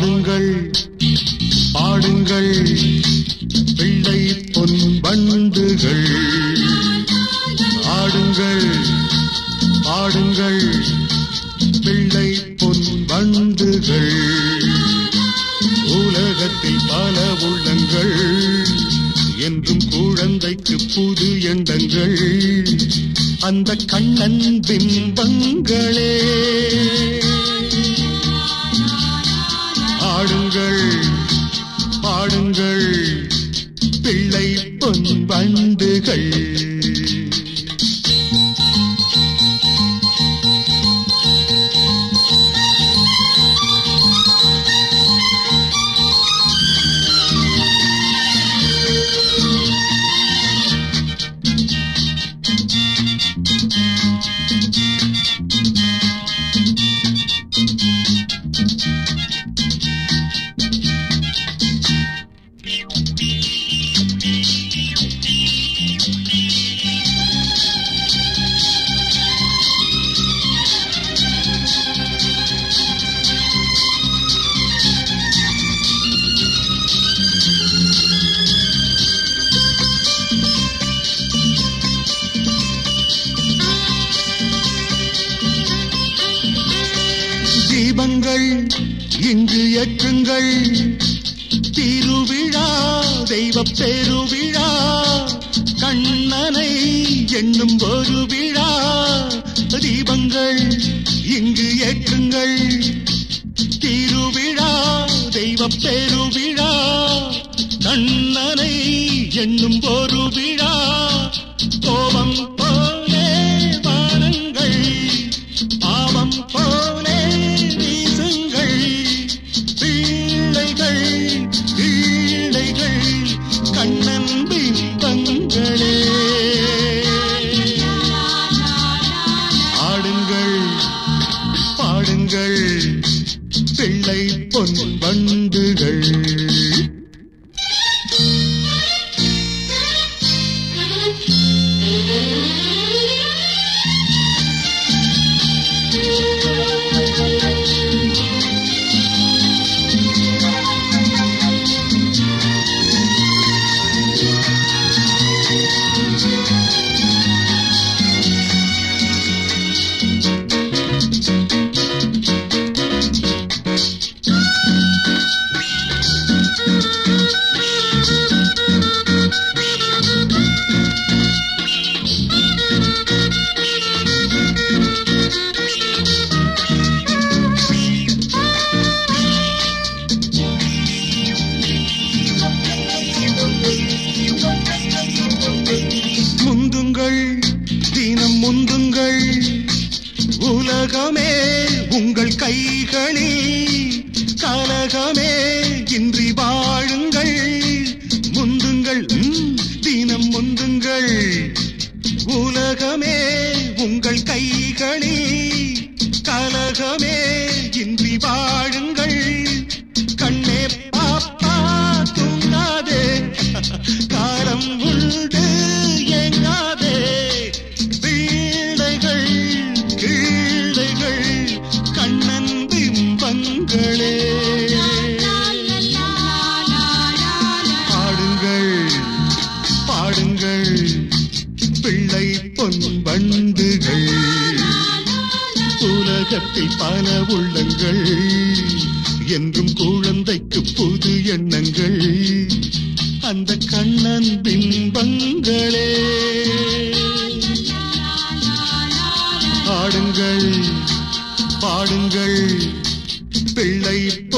ஆடுங்கள் பாடுங்கள் பிள்ளை பொன் வண்டுகள் ஆடுங்கள் பாடுங்கள் பிள்ளை பொன் வண்டுகள் உலகத்தில் பல உள்ளங்கள் என்றும் குழந்தைக்கு புது எண்ணங்கள் அந்த கண்ணன் பிம்பங்களே ஆடுங்கள் பாடுங்கள் பிள்ளை பொன் வண்டுகள் தீபங்கள் இங்கு ஏற்றுங்கள் திருவிழா தெய்வ பெருவிழா கண்ணனை என்னும் ஒரு விழா தீபங்கள் இங்கு ஏற்றுங்கள் திருவிழா தெய்வ பெருவிழா கண்ணனை என்னும் ஒரு விழா கோபம் போலே வானங்கள் பாவம் போலே வீசுங்கள் பிள்ளைகள் பிள்ளைகள் கண்ணன் பிம்பங்களே ஆடுங்கள் பாடுங்கள் பிள்ளை பொன் வண்டுகள் முந்துங்கள் தினம் முந்துங்கள் உலகமே உங்கள் கைகளில் கலகமே இன்றி வாழுங்கள் முந்துங்கள் ம், தினம் முந்துங்கள் உலகமே உங்கள் கைகளில் கலகமே இன்றி வாழுங்கள் கண்ணே பாப்பா தூங்காதே காலம் உண்டு எங்காதே வீணைகள் கீழைகள் கண்ணன் பிம்பங்களே பாடுங்கள் பாடுங்கள் பிள்ளை பொன் வண்டுகள் உலகத்தில் பல உள்ளங்கள் என்றும் குழந்தைக்கு புது எண்ணங்கள் அந்த கண்ணன் பிம்பங்களே ஆடுங்கள் பாடுங்கள் பிள்ளை